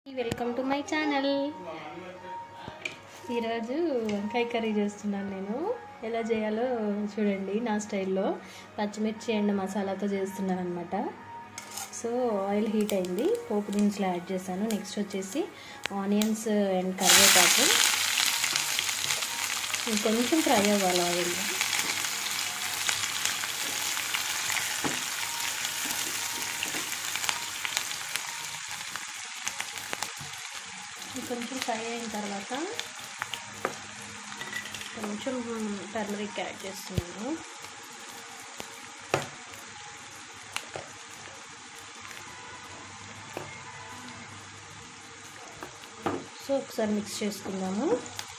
welcome to my channel ఈరోజు వంకాయ curry చేస్తున్నాను నేను ఎలా చేయాలో చూడండి నా స్టైల్లో పచ్చిమిర్చి అండ్ మసాలాతో చేస్తున్నాను అనమాట సో ఆయిల్ హీట్ అయింది పోపు దినుసులు యాడ్ చేశాను నెక్స్ట్ వచ్చేసి ఆనియన్స్ అండ్ కరివేపాకు ఇంకొంచెం ఫ్రై అవ్వాలి ఆయిల్ కొంచెం ఫ్రై అయిన తర్వాత కొంచెం టర్మరిక్ యాడ్ చేస్తున్నాను సో ఒకసారి మిక్స్ చేసుకుందాము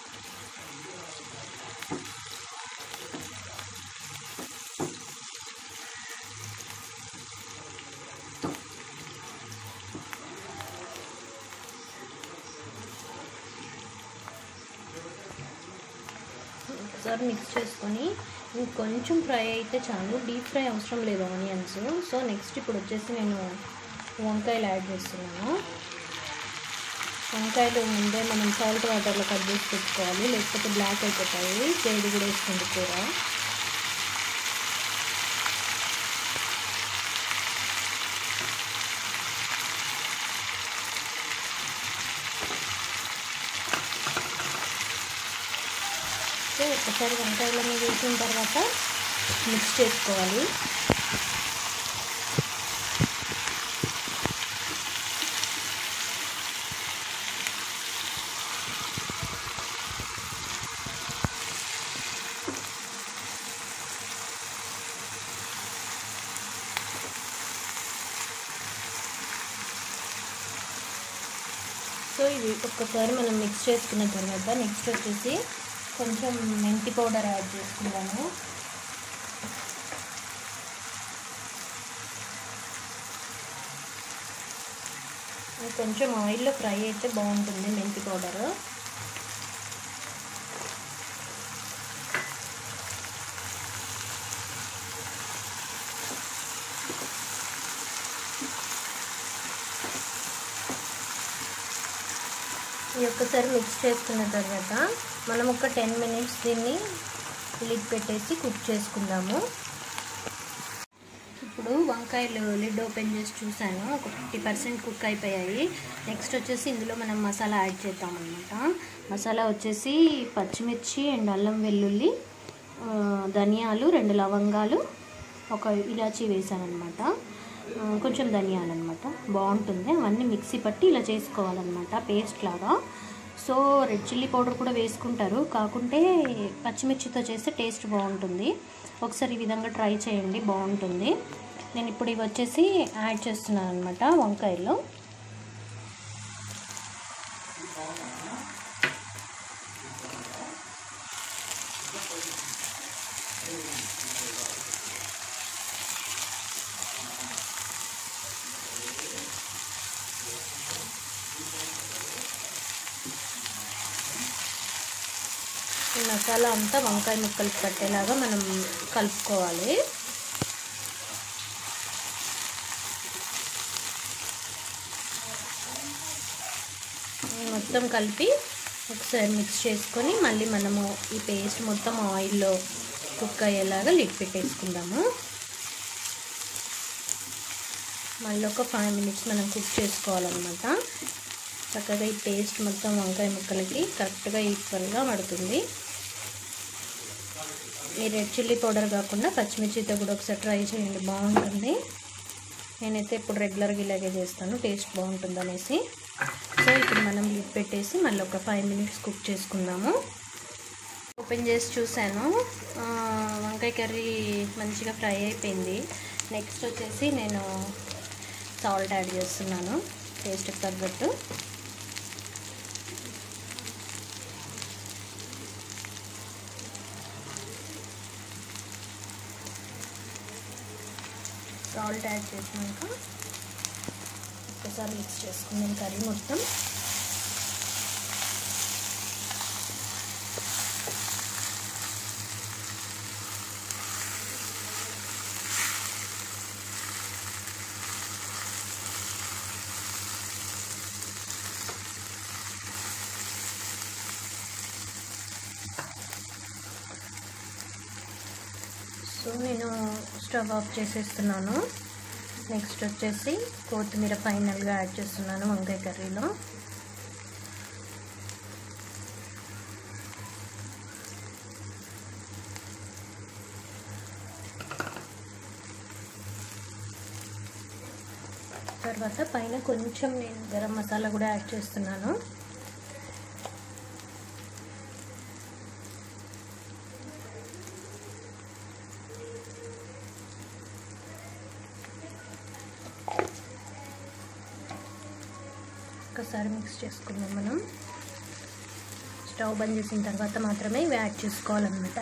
ఒకసారి మిక్స్ చేసుకొని ఇంకొంచెం ఫ్రై అయితే చాలు డీప్ ఫ్రై అవసరం లేదు ఆనియన్స్ సో నెక్స్ట్ ఇప్పుడు వచ్చేసి నేను వంకాయలు యాడ్ చేస్తున్నాను వంకాయలు ముందే మనం సాల్ట్ వాటర్లో కట్ చేసి పెట్టుకోవాలి లేకపోతే బ్లాక్ అయిపోతాయి చేదు కూడా వేసుకుంది కూర సో ఒకసారి వంకాయలన్నీ వేసిన తర్వాత మిక్స్ చేసుకోవాలి సో ఇవి ఒక్కసారి మనం మిక్స్ చేసుకున్న తర్వాత నెక్స్ట్ వచ్చేసి కొంచెం మెంతి పౌడర్ యాడ్ చేసుకున్నాము కొంచెం ఆయిల్లో ఫ్రై అయితే బాగుంటుంది మెంతి పౌడర్ ఈ ఒక్కసారి మిక్స్ చేసుకున్న తర్వాత మనం ఒక టెన్ మినిట్స్ దీన్ని లిడ్ పెట్టేసి కుక్ చేసుకుందాము ఇప్పుడు వంకాయలు లిడ్ ఓపెన్ చేసి చూసాను ఒక ఫిఫ్టీ పర్సెంట్ కుక్ అయిపోయాయి నెక్స్ట్ వచ్చేసి ఇందులో మనం మసాలా యాడ్ చేద్దామన్నమాట మసాలా వచ్చేసి పచ్చిమిర్చి అండ్ అల్లం వెల్లుల్లి ధనియాలు రెండు లవంగాలు ఒక ఇలాచీ వేసాను అనమాట కొంచెం ధనియాలు అనమాట బాగుంటుంది అవన్నీ మిక్సీ పట్టి ఇలా చేసుకోవాలన్నమాట పేస్ట్ లాగా సో రెడ్ చిల్లీ పౌడర్ కూడా వేసుకుంటారు కాకుంటే పచ్చిమిర్చితో చేస్తే టేస్ట్ బాగుంటుంది ఒకసారి ఈ విధంగా ట్రై చేయండి బాగుంటుంది నేను ఇప్పుడు ఇవి వచ్చేసి యాడ్ చేస్తున్నాను అనమాట వంకాయలో ఈ మసాలా అంతా వంకాయ ముక్కలకు పట్టేలాగా మనం కలుపుకోవాలి మొత్తం కలిపి ఒకసారి మిక్స్ చేసుకొని మళ్ళీ మనము ఈ పేస్ట్ మొత్తం ఆయిల్లో కుక్ అయ్యేలాగా లిడ్ పెట్టేసుకుందాము మళ్ళీ ఒక ఫైవ్ మినిట్స్ మనం కుక్ చేసుకోవాలన్నమాట చక్కగా ఈ పేస్ట్ మొత్తం వంకాయ ముక్కలకి కరెక్ట్గా ఈక్వల్గా పడుతుంది ఈ రెడ్ చిల్లీ పౌడర్ కాకుండా పచ్చిమిర్చితో కూడా ఒకసారి ట్రై చేయండి బాగుంటుంది నేనైతే ఇప్పుడు రెగ్యులర్గా ఇలాగే చేస్తాను టేస్ట్ బాగుంటుంది అనేసి సో ఇప్పుడు మనం లిడ్ పెట్టేసి మళ్ళీ ఒక ఫైవ్ మినిట్స్ కుక్ చేసుకుందాము ఓపెన్ చేసి చూశాను వంకాయ కర్రీ మంచిగా ఫ్రై అయిపోయింది నెక్స్ట్ వచ్చేసి నేను సాల్ట్ యాడ్ చేస్తున్నాను టేస్ట్కి తగ్గట్టు సాల్ట్ యాడ్ చేసినాక ఒక్కసారి మిక్స్ చేసుకుందాం కర్రీ మొత్తం సో నేను స్టవ్ ఆఫ్ చేసేస్తున్నాను నెక్స్ట్ వచ్చేసి కొత్తిమీర ఫైనల్గా యాడ్ చేస్తున్నాను వంకాయ కర్రీలో తర్వాత పైన కొంచెం నేను గరం మసాలా కూడా యాడ్ చేస్తున్నాను ఒకసారి మిక్స్ చేసుకుందాం మనం స్టవ్ బంద్ చేసిన తర్వాత మాత్రమే ఇవి యాడ్ చేసుకోవాలన్నమాట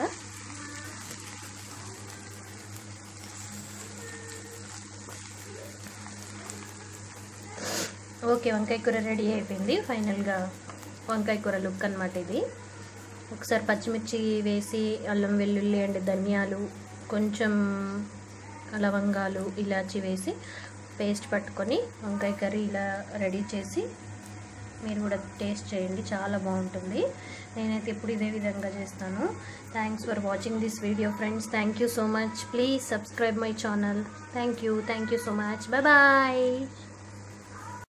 ఓకే వంకాయ కూర రెడీ అయిపోయింది ఫైనల్గా వంకాయ కూర లుక్ అనమాట ఇది ఒకసారి పచ్చిమిర్చి వేసి అల్లం వెల్లుల్లి అండ్ ధనియాలు కొంచెం లవంగాలు ఇలాచి వేసి పేస్ట్ పట్టుకొని వంకాయ కర్రీ ఇలా రెడీ చేసి మీరు కూడా టేస్ట్ చేయండి చాలా బాగుంటుంది నేనైతే ఎప్పుడు ఇదే విధంగా చేస్తాను thanks for watching this video friends thank you so much please subscribe my channel thank you thank you so much bye bye